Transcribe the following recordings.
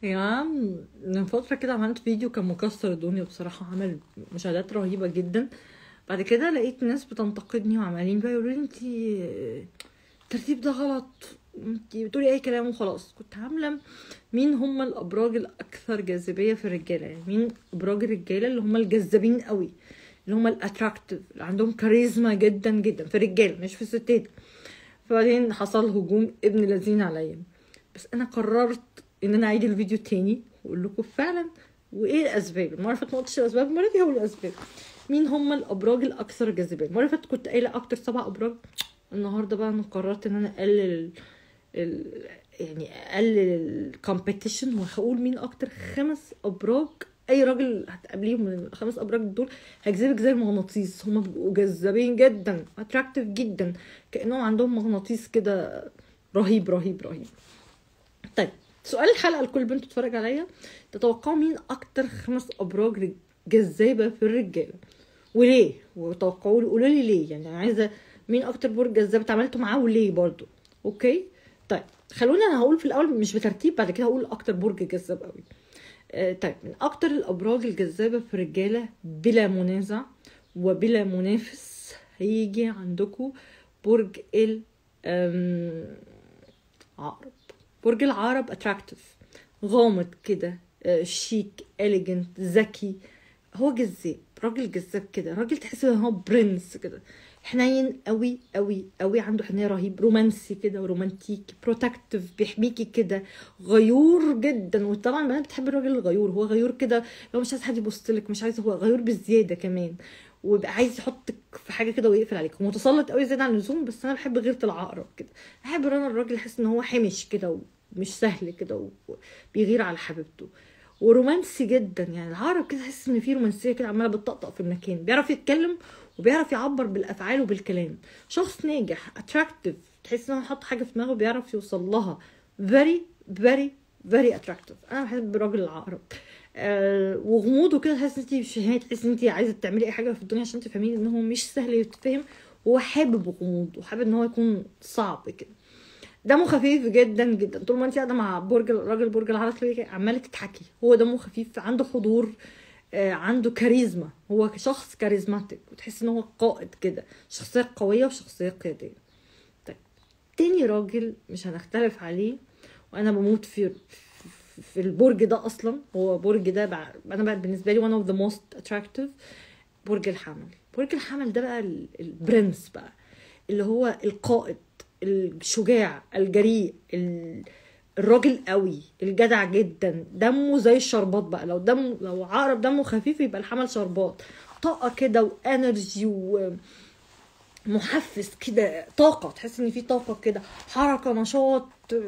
يا عم من فترة كده عملت فيديو كان مكسر الدنيا بصراحة عمل مشاهدات رهيبة جدا بعد كده لقيت ناس بتنتقدني وعمالين بقى يقولوا لي انتي الترتيب ده غلط انتي بتقولي اي كلام وخلاص كنت عاملة مين هم الابراج الاكثر جاذبية في الرجالة يعني مين ابراج الرجالة اللي هم الجذابين قوي اللي هم الاتراكتيف اللي عندهم كاريزما جدا جدا في الرجالة مش في الستات فبعدين حصل هجوم ابن لذين عليا بس انا قررت ان انا اعيد الفيديو تاني واقول لكم فعلا وايه الاسباب المره اللي فاتت ما قلتش الاسباب المره دي هقول الاسباب مين هم الابراج الاكثر جاذبيه المره اللي فاتت كنت قايله اكتر سبع ابراج النهارده بقى انا قررت ان انا اقلل ال... ال... يعني اقلل الكومبيتيشن وهقول مين اكتر خمس ابراج اي راجل هتقابليهم من الخمس ابراج دول هيجذبك زي المغناطيس هما بيبقوا جذابين جدا اتراكتيف جدا كانهم عندهم مغناطيس كده رهيب رهيب رهيب طيب سؤال الحلقه لكل بنت بتتفرج عليا تتوقعوا مين اكتر خمس ابراج جذابه في الرجاله وليه وتوقعوا لي قولوا لي ليه يعني انا عايزه مين اكتر برج جذاب اتعاملتوا معاه وليه برضو اوكي طيب خلوني انا هقول في الاول مش بترتيب بعد كده هقول اكتر برج جذاب قوي آه طيب من اكتر الابراج الجذابه في الرجاله بلا منازع وبلا منافس هيجي عندكم برج ال عقرب برج العقرب اتراكتيف غامض كده شيك اليجنت ذكي هو جذاب راجل جذاب كده راجل تحس ان هو برنس كده حنين قوي قوي قوي عنده حنيه رهيب رومانسي كده ورومانتيك بروتكتيف بيحميكي كده غيور جدا وطبعا البنات بتحب الراجل الغيور هو غيور كده لو مش عايز حد يبص لك مش عايز هو غيور بالزياده كمان ويبقى عايز يحطك في حاجه كده ويقفل عليك هو متسلط قوي زياده عن اللزوم بس انا بحب غيره العقرب كده بحب انا الراجل احس ان هو حمش كده ومش سهل كده وبيغير على حبيبته ورومانسي جدا يعني العقرب كده تحس ان فيه رومانسيه كده عماله بتطقطق في المكان بيعرف يتكلم وبيعرف يعبر بالافعال وبالكلام شخص ناجح اتراكتيف تحس ان هو حاط حاجه في دماغه بيعرف يوصل لها فيري فيري فيري اتراكتيف انا بحب راجل العقرب أه وغموضه كده تحس انت مش نهايه تحس انت عايزه تعملي اي حاجه في الدنيا عشان تفهمين ان هو مش سهل يتفهم هو حابب غموض وحابب ان هو يكون صعب كده دمه خفيف جدا جدا طول ما انت قاعده مع برج الراجل برج العرب تلاقي عماله تضحكي هو دمه خفيف عنده حضور آه عنده كاريزما هو شخص كاريزماتيك وتحس ان هو قائد كده شخصيه قويه وشخصيه قياديه طيب تاني راجل مش هنختلف عليه وانا بموت في في البرج ده اصلا هو برج ده بقى انا بقى بالنسبه لي one of the most attractive برج الحمل برج الحمل ده بقى البرنس بقى اللي هو القائد الشجاع الجريء الراجل قوي الجدع جدا دمه زي الشربات بقى لو دمه لو عقرب دمه خفيف يبقى الحمل شربات طاقه كده وانرجي ومحفز كده طاقه تحس ان في طاقه كده حركه نشاط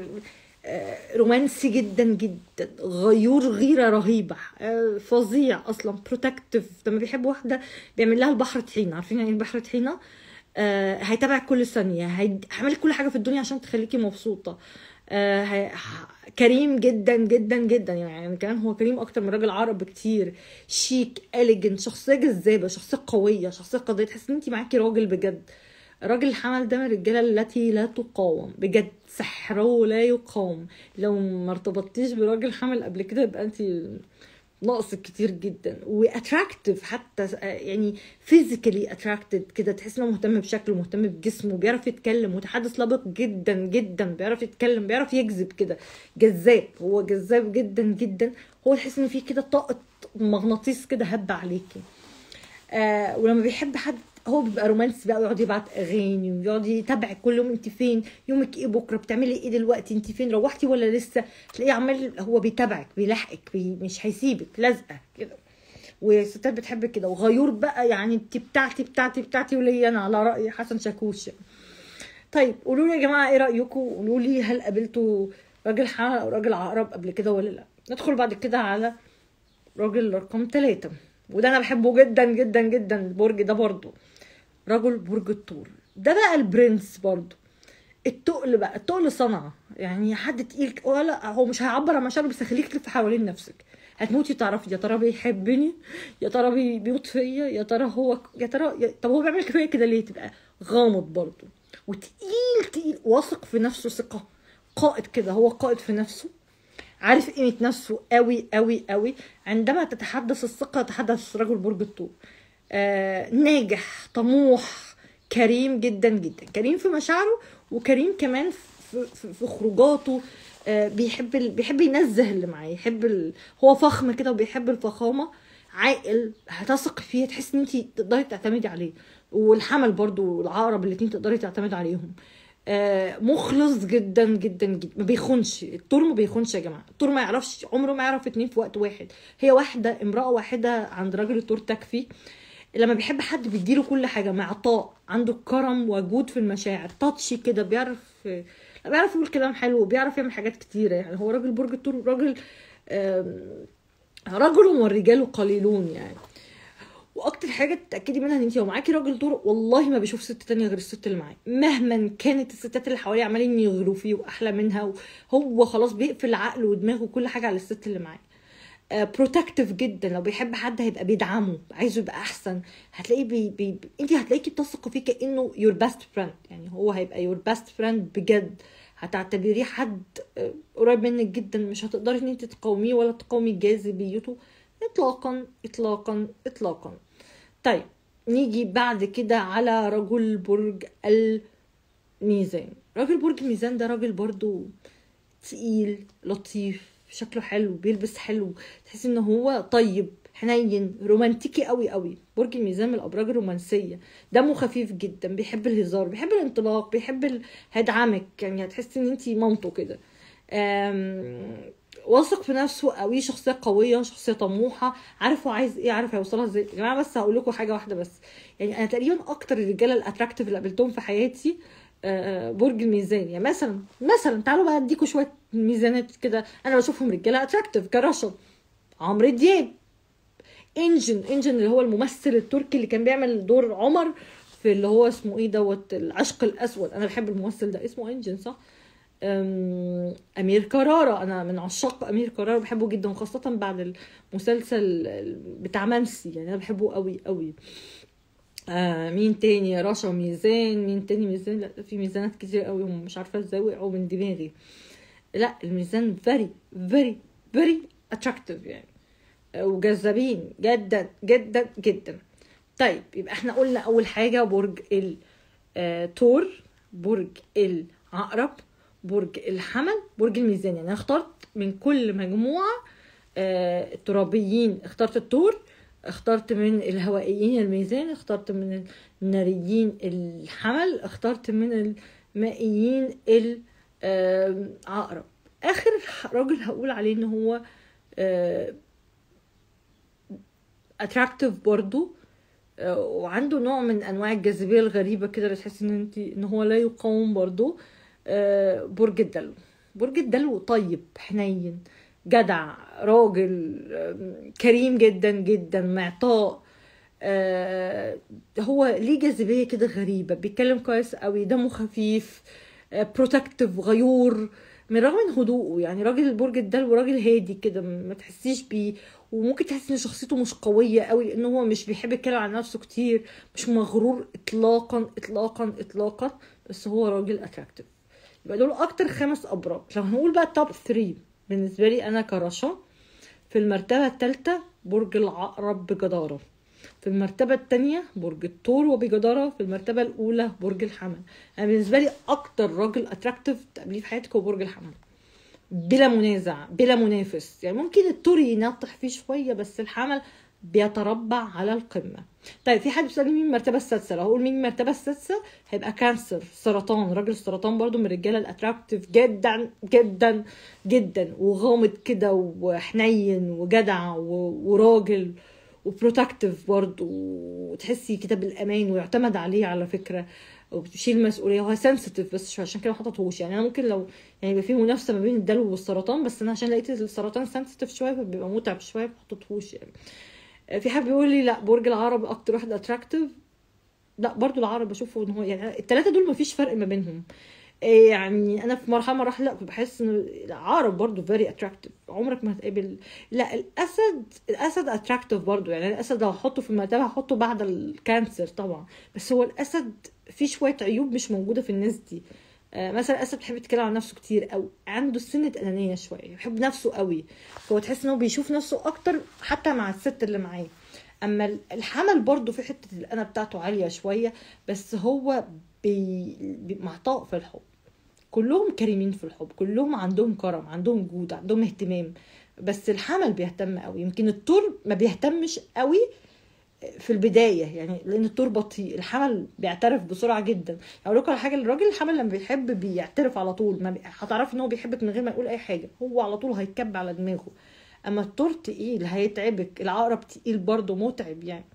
رومانسي جدا جدا غيور غيرة رهيبة فظيع أصلا بروتكتيف لما بيحب واحدة بيعمل لها البحر طحينة عارفين يعني البحر طحينة آه هيتابعك كل ثانية هيعمل كل حاجة في الدنيا عشان تخليكي مبسوطة آه كريم جدا جدا جدا يعني كمان هو كريم اكتر من راجل عرب بكتير شيك اليجنت شخصيه جذابه شخصيه قويه شخصيه قضيه تحس ان انت معاكي راجل بجد راجل الحمل ده من الرجاله التي لا تقاوم بجد سحره لا يقاوم لو ما ارتبطتيش براجل حمل قبل كده يبقى انت ناقصك كتير جدا واتراكتيف حتى يعني فيزيكالي اتراكتد كده تحس انه مهتم بشكله مهتم بجسمه بيعرف يتكلم متحدث لبق جدا جدا بيعرف يتكلم بيعرف يجذب كده جذاب هو جذاب جدا جدا هو تحس ان في كده طاقه مغناطيس كده هب عليكي آه ولما بيحب حد هو بيبقى رومانسي بقى ويقعد يبعت اغاني ويقعد يتابعك كل يوم انت فين يومك ايه بكره بتعملي ايه دلوقتي انت فين روحتي ولا لسه تلاقيه عمال هو بيتابعك بيلاحقك بي مش هيسيبك لازقه كده والستات بتحب كده وغيور بقى يعني انت بتاعتي بتاعتي بتاعتي وليا انا على راي حسن شاكوش طيب قولوا لي يا جماعه ايه رايكم قولوا لي هل قابلتوا راجل حمل او راجل عقرب قبل كده ولا لا ندخل بعد كده على راجل رقم ثلاثة وده انا بحبه جدا جدا جدا البرج ده برضو رجل برج الثور ده بقى البرنس برضو التقل بقى التقل صنعة يعني حد تقيل ولا هو مش هيعبر عن مشاعره بس هيخليك تلف حوالين نفسك هتموتي تعرفي يا ترى بيحبني يا ترى بي- بيموت فيا يا ترى هو يا ترى يا... طب هو بيعمل كفايه كده ليه تبقى غامض برضه وتقيل تقيل واثق في نفسه ثقه قائد كده هو قائد في نفسه عارف قيمه نفسه قوي قوي قوي عندما تتحدث الثقه تتحدث رجل برج الثور آه ناجح طموح كريم جدا جدا كريم في مشاعره وكريم كمان في, في, في خروجاته آه بيحب ال... بيحب ينزه اللي معاه يحب ال... هو فخم كده وبيحب الفخامه عاقل هتثق فيه تحس ان انت تقدري تعتمدي عليه والحمل برضو والعقرب الاتنين تقدري تعتمدي عليهم آه مخلص جدا جدا جدا ما بيخونش الطور ما بيخونش يا جماعه الطور ما يعرفش عمره ما يعرف اتنين في وقت واحد هي واحده امراه واحده عند راجل الطور تكفي لما بيحب حد بيديله كل حاجه معطاء عنده كرم وجود في المشاعر تاتشي كده بيعرف بيعرف يقول كلام حلو وبيعرف يعمل حاجات كتيره يعني هو راجل برج الطور راجل رجل والرجال قليلون يعني واكتر حاجه تتاكدي منها ان انت لو معاكي راجل طرق والله ما بيشوف ست تانية غير الست اللي معاه مهما كانت الستات اللي حواليه عمالين يغروا فيه واحلى منها هو خلاص بيقفل عقله ودماغه وكل حاجه على الست اللي معاه بروتكتيف uh, جدا لو بيحب حد هيبقى بيدعمه عايزه يبقى احسن هتلاقيه بي, بي, انت هتلاقيكي بتثقي فيه كانه يور بيست فريند يعني هو هيبقى يور بيست فريند بجد هتعتبريه حد قريب منك جدا مش هتقدري ان انت تقاوميه ولا تقاومي جاذبيته اطلاقا اطلاقا اطلاقا طيب نيجي بعد كده على رجل برج الميزان راجل برج الميزان ده راجل برضو تقيل لطيف شكله حلو بيلبس حلو تحس ان هو طيب حنين رومانتيكي قوي قوي برج الميزان من الابراج الرومانسيه دمه خفيف جدا بيحب الهزار بيحب الانطلاق بيحب ال... هيدعمك يعني هتحسي ان انت مامته كده واثق في نفسه قوي شخصيه قويه شخصيه طموحه عارف هو عايز ايه عارف هيوصلها ازاي يا جماعه بس هقول لكم حاجه واحده بس يعني انا تقريبا اكتر الرجاله الاتراكتيف اللي قابلتهم في حياتي برج الميزان يعني مثلا مثلا تعالوا بقى اديكم شويه ميزانات كده انا بشوفهم رجاله اتراكتيف كرشا عمرو دياب انجن انجن اللي هو الممثل التركي اللي كان بيعمل دور عمر في اللي هو اسمه ايه دوت العشق الاسود انا بحب الممثل ده اسمه انجن صح امير كرارة انا من عشاق امير كرارة بحبه جدا وخاصه بعد المسلسل بتاع منسي يعني انا بحبه قوي قوي آه مين تاني رشا ميزان مين تاني ميزان لا في ميزانات كتير قوي مش عارفه ازاي وقعوا من دماغي لا الميزان very very very attractive يعني وجذابين جدا جدا جدا طيب يبقى احنا قلنا اول حاجه برج الثور برج العقرب برج الحمل برج الميزان يعني انا اخترت من كل مجموعه آه الترابيين اخترت الثور اخترت من الهوائيين الميزان اخترت من الناريين الحمل اخترت من المائيين العقرب اخر راجل هقول عليه ان هو اتراكتيف برضو وعنده نوع من انواع الجاذبيه الغريبه كده اللي تحس ان انت ان هو لا يقاوم برضو برج الدلو برج الدلو طيب حنين جدع راجل كريم جدا جدا معطاء هو ليه جاذبيه كده غريبه بيتكلم كويس قوي دمه خفيف بروتكتيف غيور من رغم من هدوءه يعني راجل البرج الدلو راجل هادي كده ما تحسيش بيه وممكن تحس ان شخصيته مش قويه قوي لان هو مش بيحب يتكلم عن نفسه كتير مش مغرور اطلاقا اطلاقا اطلاقا بس هو راجل اتراكتيف يبقى دول اكتر خمس ابراج لو هنقول بقى توب 3 بالنسبه لي انا كرشا في المرتبه الثالثه برج العقرب بجداره في المرتبة الثانية برج الثور وبجدارة في المرتبة الأولى برج الحمل أنا يعني بالنسبة لي أكتر راجل أتراكتيف تقابليه في حياتك هو برج الحمل بلا منازع بلا منافس يعني ممكن الثور ينطح فيه شوية بس الحمل بيتربع على القمة طيب في حد بيسألني مين المرتبة السادسة لو هقول مين المرتبة السادسة هيبقى كانسر سرطان راجل السرطان برضو من الرجالة الاتراكتيف جدا جدا جدا وغامض كده وحنين وجدع وراجل وبروتكتيف برضه وتحسي كده بالامان ويعتمد عليه على فكره وبتشيل مسؤوليه هو سنسيتيف بس عشان كده ما حطيتهوش يعني انا ممكن لو يعني يبقى في منافسه ما بين الدلو والسرطان بس انا عشان لقيت السرطان سنسيتيف شويه فبيبقى متعب شويه ما حطيتهوش يعني في حد بيقول لي لا برج العرب اكتر واحد اتراكتيف لا برضو العرب بشوفه ان هو يعني الثلاثه دول ما فيش فرق ما بينهم يعني انا في مرحله مراحل لا بحس ان العقرب برضو فيري اتراكتيف عمرك ما هتقابل لا الاسد الاسد اتراكتيف برضو يعني الاسد لو هحطه في المرتبه هحطه بعد الكانسر طبعا بس هو الاسد فيه شويه عيوب مش موجوده في الناس دي آه، مثلا اسد بيحب يتكلم عن نفسه كتير قوي عنده سنه انانيه شويه بيحب نفسه قوي فهو تحس ان هو بيشوف نفسه اكتر حتى مع الست اللي معاه اما ال- الحمل برضو في حته الانا بتاعته عاليه شويه بس هو بي... بي... معطاء في الحب كلهم كريمين في الحب كلهم عندهم كرم عندهم جود عندهم اهتمام بس الحمل بيهتم قوي يمكن الطور ما بيهتمش قوي في البدايه يعني لان الطور بطيء الحمل بيعترف بسرعه جدا اقول لكم على حاجه الراجل الحمل لما بيحب بيعترف على طول ما بي... هتعرفي ان هو بيحبك من غير ما يقول اي حاجه هو على طول هيتكب على دماغه اما الطور تقيل هيتعبك العقرب تقيل برضه متعب يعني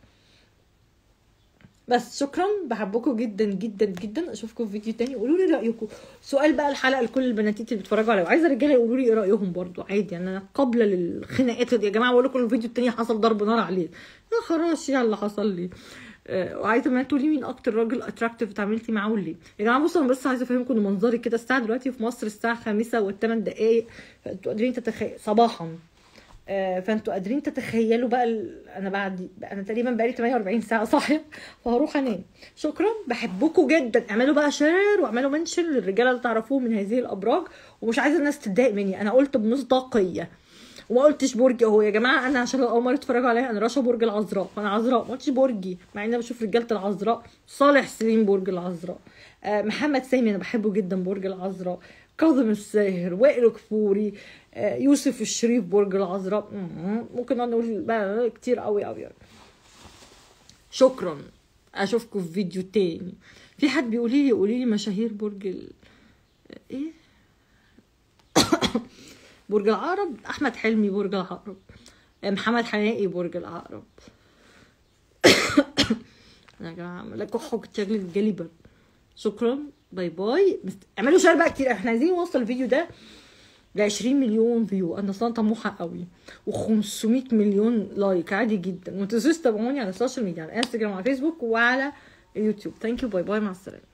بس شكرا بحبكم جدا جدا جدا اشوفكم في فيديو تاني قولوا لي رايكم سؤال بقى الحلقه لكل البناتيت اللي بيتفرجوا عليا وعايزه الرجاله يقولوا لي ايه رايهم برضو عادي يعني انا قابله للخناقات يا جماعه بقول لكم الفيديو التاني حصل ضرب نار عليه لا خلاص يلا حصل لي آه، وعايزه ما تقولي مين اكتر راجل اتراكتيف اتعاملتي معاه وليه يا جماعه بصوا انا بس عايزه افهمكم ان منظري كده الساعه دلوقتي في مصر الساعه خامسة والثمان دقائق فانتوا قادرين تتخيل صباحا آه، فانتوا قادرين تتخيلوا بقى ال... انا بعد انا تقريبا بقالي 48 ساعه صاحيه فهروح انام شكرا بحبكم جدا اعملوا بقى شير واعملوا منشن للرجاله اللي تعرفوهم من هذه الابراج ومش عايزه الناس تتضايق مني انا قلت بمصداقيه وما قلتش برج اهو يا جماعه انا عشان اول مره اتفرجوا عليا انا رشا برج العذراء فانا عذراء ما قلتش برجي مع ان انا بشوف رجاله العذراء صالح سليم برج العذراء آه، محمد سامي انا بحبه جدا برج العذراء كاظم الساهر وائل كفوري آه، يوسف الشريف برج العذراء مم، ممكن نقعد نقول بقى كتير قوي قوي قوي شكرا اشوفكم في فيديو تاني في حد بيقول لي قولي لي مشاهير برج ال... ايه برج العقرب احمد حلمي برج العقرب محمد حنائي برج العقرب يا جماعه لكم كتير الجليبر شكرا باي باي مست... اعملوا شير بقى كتير احنا عايزين نوصل الفيديو ده ل 20 مليون فيو انا اصلا طموحه قوي و500 مليون لايك عادي جدا وما تنسوش تتابعوني على السوشيال ميديا على انستجرام وعلى فيسبوك وعلى اليوتيوب ثانك يو باي باي مع السلامه